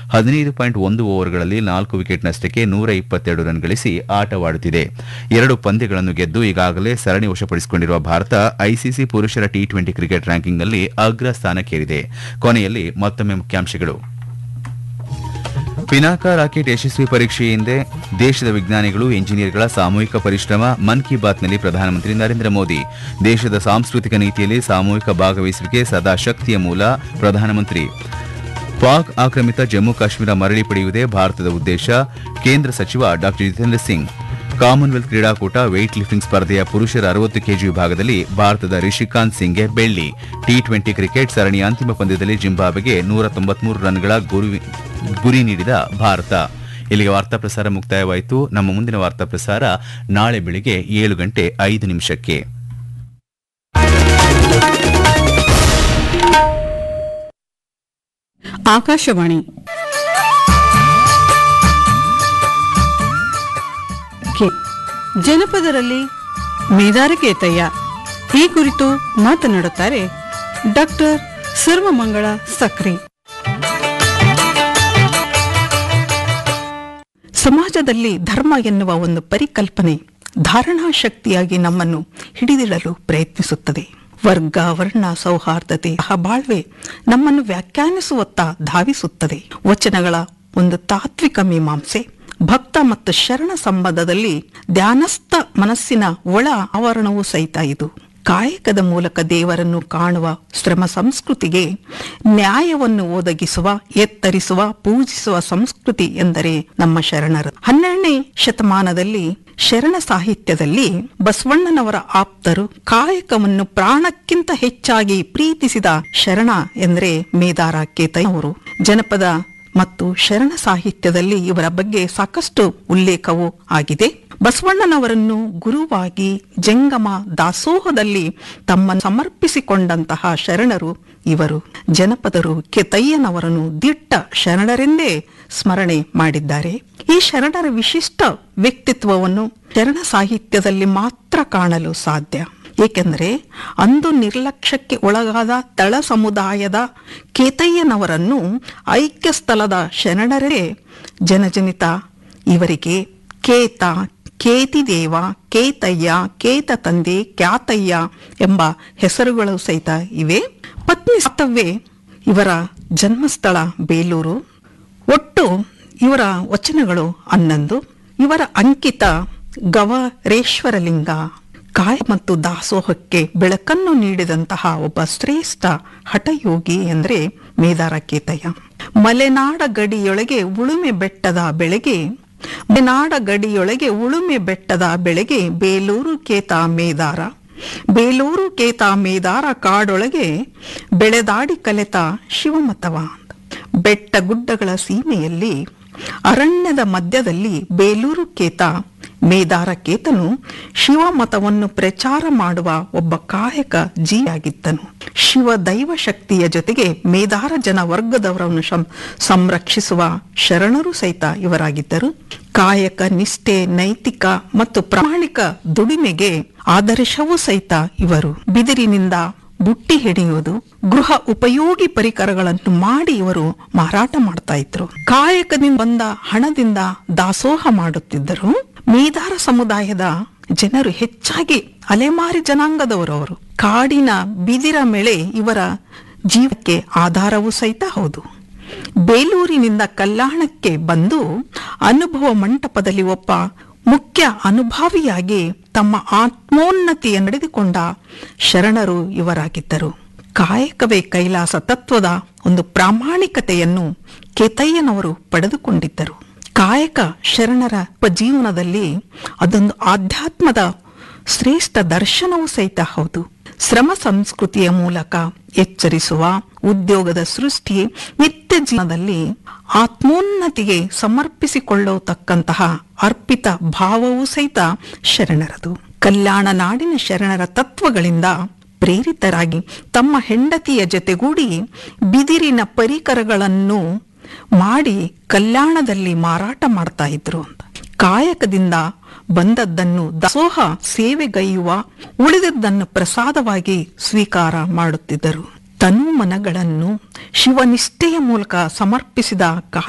ಹದಿನೈದು ಪಾಯಿಂಟ್ ಒಂದು ಓವರ್ಗಳಲ್ಲಿ ನಾಲ್ಕು ವಿಕೆಟ್ ನಷ್ಟಕ್ಕೆ ನೂರ ಇಪ್ಪತ್ತೆರಡು ರನ್ ಗಳಿಸಿ ಆಟವಾಡುತ್ತಿದೆ ಎರಡು ಪಂದ್ಯಗಳನ್ನು ಗೆದ್ದು ಈಗಾಗಲೇ ಸರಣಿ ವಶಪಡಿಸಿಕೊಂಡಿರುವ ಭಾರತ ಐಸಿಸಿ ಪುರುಷರ ಟಿ ಟ್ವೆಂಟಿ ಕ್ರಿಕೆಟ್ ರ್ಯಾಂಕಿಂಗ್ನಲ್ಲಿ ಅಗ್ರ ಸ್ಥಾನಕ್ಕೇರಿದೆ ಕೊನೆಯಲ್ಲಿ ಮತ್ತೊಮ್ಮೆ ಮುಖ್ಯಾಂಶಗಳು ಪಿನಾಕ ರಾಕೆಟ್ ಯಶಸ್ವಿ ಪರೀಕ್ಷೆ ಹಿಂದೆ ದೇಶದ ವಿಜ್ಞಾನಿಗಳು ಎಂಜಿನಿಯರ್ಗಳ ಸಾಮೂಹಿಕ ಪರಿಶ್ರಮ ಮನ್ ಕಿ ಬಾತ್ನಲ್ಲಿ ಪ್ರಧಾನಮಂತ್ರಿ ನರೇಂದ್ರ ಮೋದಿ ದೇಶದ ಸಾಂಸ್ಕೃತಿಕ ನೀತಿಯಲ್ಲಿ ಸಾಮೂಹಿಕ ಭಾಗವಹಿಸುವಿಕೆ ಸದಾ ಶಕ್ತಿಯ ಮೂಲ ಪ್ರಧಾನಮಂತ್ರಿ ಪಾಕ್ ಆಕ್ರಮಿತ ಜಮ್ಮು ಕಾಶ್ಮೀರ ಮರಳಿ ಪಡೆಯುವುದೇ ಭಾರತದ ಉದ್ದೇಶ ಕೇಂದ್ರ ಸಚಿವ ಡಾ ಜಿತೇಂದ್ರ ಸಿಂಗ್ ಕಾಮನ್ವೆಲ್ತ್ ಕ್ರೀಡಾಕೂಟ ವೇಟ್ ಲಿಫ್ಟಿಂಗ್ ಸ್ಪರ್ಧೆಯ ಪುರುಷರ ಅರವತ್ತು ಕೆಜಿ ವಿಭಾಗದಲ್ಲಿ ಭಾರತದ ರಿಷಿಕಾಂತ್ ಸಿಂಗ್ಗೆ ಬೆಳ್ಳಿ ಟಿ ಟ್ವೆಂಟಿ ಕ್ರಿಕೆಟ್ ಸರಣಿಯ ಅಂತಿಮ ಪಂದ್ಯದಲ್ಲಿ ಜಿಂಬಾಬ್ವೆಗೆ ನೂರ ತೊಂಬತ್ಮೂರು ರನ್ಗಳ ಗುರಿ ಗುರಿ ನೀಡಿದ ಭಾರತ ಇಲ್ಲಿಗೆ ವಾರ್ತಾ ಪ್ರಸಾರ ಮುಕ್ತಾಯವಾಯಿತು ನಮ್ಮ ಮುಂದಿನ ವಾರ್ತಾ ಪ್ರಸಾರ ನಾಳೆ ಬೆಳಿಗ್ಗೆ ಏಳು ಗಂಟೆ ಐದು ನಿಮಿಷಕ್ಕೆ ಆಕಾಶವಾಣಿ ಕೆ- ಜನಪದರಲ್ಲಿ ಮೇದಾರಿಕೇತಯ್ಯ ಈ ಕುರಿತು ಮಾತನಾಡುತ್ತಾರೆ ಡಾಕ್ಟರ್ ಸರ್ವಮಂಗಳ ಸಕ್ರಿ ಸಮಾಜದಲ್ಲಿ ಧರ್ಮ ಎನ್ನುವ ಒಂದು ಪರಿಕಲ್ಪನೆ ಧಾರಣಾ ಶಕ್ತಿಯಾಗಿ ನಮ್ಮನ್ನು ಹಿಡಿದಿಡಲು ಪ್ರಯತ್ನಿಸುತ್ತದೆ ವರ್ಗ ವರ್ಣ ಸೌಹಾರ್ದತೆ ಸಹಬಾಳ್ವೆ ನಮ್ಮನ್ನು ವ್ಯಾಖ್ಯಾನಿಸುವತ್ತ ಧಾವಿಸುತ್ತದೆ ವಚನಗಳ ಒಂದು ತಾತ್ವಿಕ ಮೀಮಾಂಸೆ ಭಕ್ತ ಮತ್ತು ಶರಣ ಸಂಬಂಧದಲ್ಲಿ ಧ್ಯಾನಸ್ಥ ಮನಸ್ಸಿನ ಒಳ ಆವರಣವೂ ಸಹಿತ ಇದು ಕಾಯಕದ ಮೂಲಕ ದೇವರನ್ನು ಕಾಣುವ ಶ್ರಮ ಸಂಸ್ಕೃತಿಗೆ ನ್ಯಾಯವನ್ನು ಒದಗಿಸುವ ಎತ್ತರಿಸುವ ಪೂಜಿಸುವ ಸಂಸ್ಕೃತಿ ಎಂದರೆ ನಮ್ಮ ಶರಣರು ಹನ್ನೆರಡನೇ ಶತಮಾನದಲ್ಲಿ ಶರಣ ಸಾಹಿತ್ಯದಲ್ಲಿ ಬಸವಣ್ಣನವರ ಆಪ್ತರು ಕಾಯಕವನ್ನು ಪ್ರಾಣಕ್ಕಿಂತ ಹೆಚ್ಚಾಗಿ ಪ್ರೀತಿಸಿದ ಶರಣ ಎಂದರೆ ಮೇದಾರ ಕೇತಯ್ಯವರು ಜನಪದ ಮತ್ತು ಶರಣ ಸಾಹಿತ್ಯದಲ್ಲಿ ಇವರ ಬಗ್ಗೆ ಸಾಕಷ್ಟು ಉಲ್ಲೇಖವೂ ಆಗಿದೆ ಬಸವಣ್ಣನವರನ್ನು ಗುರುವಾಗಿ ಜಂಗಮ ದಾಸೋಹದಲ್ಲಿ ತಮ್ಮನ್ನು ಸಮರ್ಪಿಸಿಕೊಂಡಂತಹ ಶರಣರು ಇವರು ಜನಪದರು ಕೆತಯ್ಯನವರನ್ನು ದಿಟ್ಟ ಶರಣರೆಂದೇ ಸ್ಮರಣೆ ಮಾಡಿದ್ದಾರೆ ಈ ಶರಣರ ವಿಶಿಷ್ಟ ವ್ಯಕ್ತಿತ್ವವನ್ನು ಶರಣ ಸಾಹಿತ್ಯದಲ್ಲಿ ಮಾತ್ರ ಕಾಣಲು ಸಾಧ್ಯ ಏಕೆಂದರೆ ಅಂದು ನಿರ್ಲಕ್ಷ್ಯಕ್ಕೆ ಒಳಗಾದ ತಳ ಸಮುದಾಯದ ಕೇತಯ್ಯನವರನ್ನು ಐಕ್ಯ ಸ್ಥಳದ ಶರಣರೇ ಜನಜನಿತ ಇವರಿಗೆ ಕೇತ ಕೇತಿದೇವ ಕೇತಯ್ಯ ಕೇತ ತಂದೆ ಕ್ಯಾತಯ್ಯ ಎಂಬ ಹೆಸರುಗಳು ಸಹಿತ ಇವೆ ಪತ್ನಿ ಸತ್ತವ್ವೆ ಇವರ ಜನ್ಮಸ್ಥಳ ಬೇಲೂರು ಒಟ್ಟು ಇವರ ವಚನಗಳು ಹನ್ನೊಂದು ಇವರ ಅಂಕಿತ ಗವರೇಶ್ವರಲಿಂಗ ಕಾಯ ಮತ್ತು ದಾಸೋಹಕ್ಕೆ ಬೆಳಕನ್ನು ನೀಡಿದಂತಹ ಒಬ್ಬ ಶ್ರೇಷ್ಠ ಹಠಯೋಗಿ ಎಂದರೆ ಮೇದಾರ ಕೇತಯ್ಯ ಮಲೆನಾಡ ಗಡಿಯೊಳಗೆ ಉಳುಮೆ ಬೆಟ್ಟದ ಬೆಳೆಗೆ ಮಲೆನಾಡ ಗಡಿಯೊಳಗೆ ಉಳುಮೆ ಬೆಟ್ಟದ ಬೆಳೆಗೆ ಬೇಲೂರು ಕೇತ ಮೇದಾರ ಬೇಲೂರು ಕೇತ ಮೇದಾರ ಕಾಡೊಳಗೆ ಬೆಳೆದಾಡಿ ಕಲೆತ ಶಿವಮತವ ಬೆಟ್ಟ ಗುಡ್ಡಗಳ ಸೀಮೆಯಲ್ಲಿ ಅರಣ್ಯದ ಮಧ್ಯದಲ್ಲಿ ಬೇಲೂರು ಕೇತ ಮೇದಾರ ಕೇತನು ಶಿವಮತವನ್ನು ಪ್ರಚಾರ ಮಾಡುವ ಒಬ್ಬ ಕಾಯಕ ಜೀಯಾಗಿದ್ದನು ಶಿವ ದೈವ ಶಕ್ತಿಯ ಜೊತೆಗೆ ಮೇದಾರ ಜನ ವರ್ಗದವರನ್ನು ಶಂ- ಸಂರಕ್ಷಿಸುವ ಶರಣರು ಸಹಿತ ಇವರಾಗಿದ್ದರು ಕಾಯಕ ನಿಷ್ಠೆ ನೈತಿಕ ಮತ್ತು ಪ್ರಾಮಾಣಿಕ ದುಡಿಮೆಗೆ ಆದರ್ಶವೂ ಸಹಿತ ಇವರು ಬಿದಿರಿನಿಂದ ಬುಟ್ಟಿ ಹಿಡಿಯುವುದು ಗೃಹ ಉಪಯೋಗಿ ಪರಿಕರಗಳನ್ನು ಮಾಡಿ ಇವರು ಮಾರಾಟ ಮಾಡ್ತಾ ಇದ್ರು ಕಾಯಕದಿಂದ ಬಂದ ಹಣದಿಂದ ದಾಸೋಹ ಮಾಡುತ್ತಿದ್ದರು ಮೇದಾರ ಸಮುದಾಯದ ಜನರು ಹೆಚ್ಚಾಗಿ ಅಲೆಮಾರಿ ಜನಾಂಗದವರು ಅವರು ಕಾಡಿನ ಬಿದಿರ ಮೇಳೆ ಇವರ ಜೀವಕ್ಕೆ ಆಧಾರವೂ ಸಹಿತ ಹೌದು ಬೇಲೂರಿನಿಂದ ಕಲ್ಯಾಣಕ್ಕೆ ಬಂದು ಅನುಭವ ಮಂಟಪದಲ್ಲಿ ಒಬ್ಬ ಮುಖ್ಯ ಅನುಭಾವಿಯಾಗಿ ತಮ್ಮ ಆತ್ಮೋನ್ನತಿಯ ನಡೆದುಕೊಂಡ ಶರಣರು ಇವರಾಗಿದ್ದರು ಕಾಯಕವೇ ಕೈಲಾಸ ತತ್ವದ ಒಂದು ಪ್ರಾಮಾಣಿಕತೆಯನ್ನು ಕೇತಯ್ಯನವರು ಪಡೆದುಕೊಂಡಿದ್ದರು ಕಾಯಕ ಶರಣರ ಜೀವನದಲ್ಲಿ ಅದೊಂದು ಆಧ್ಯಾತ್ಮದ ಶ್ರೇಷ್ಠ ದರ್ಶನವೂ ಸಹಿತ ಹೌದು ಶ್ರಮ ಸಂಸ್ಕೃತಿಯ ಮೂಲಕ ಎಚ್ಚರಿಸುವ ಉದ್ಯೋಗದ ಸೃಷ್ಟಿ ನಿತ್ಯ ಜೀವನದಲ್ಲಿ ಆತ್ಮೋನ್ನತಿಗೆ ಸಮರ್ಪಿಸಿಕೊಳ್ಳತಕ್ಕಂತಹ ಅರ್ಪಿತ ಭಾವವೂ ಸಹಿತ ಶರಣರದು ಕಲ್ಯಾಣ ನಾಡಿನ ಶರಣರ ತತ್ವಗಳಿಂದ ಪ್ರೇರಿತರಾಗಿ ತಮ್ಮ ಹೆಂಡತಿಯ ಜೊತೆಗೂಡಿ ಬಿದಿರಿನ ಪರಿಕರಗಳನ್ನು ಮಾಡಿ ಕಲ್ಯಾಣದಲ್ಲಿ ಮಾರಾಟ ಮಾಡ್ತಾ ಇದ್ರು ಅಂತ ಕಾಯಕದಿಂದ ಬಂದದ್ದನ್ನು ದಾಸೋಹ ಸೇವೆಗೈಯುವ ಉಳಿದದ್ದನ್ನು ಪ್ರಸಾದವಾಗಿ ಸ್ವೀಕಾರ ಮಾಡುತ್ತಿದ್ದರು ತನು ಮನಗಳನ್ನು ಶಿವನಿಷ್ಠೆಯ ಮೂಲಕ ಸಮರ್ಪಿಸಿದ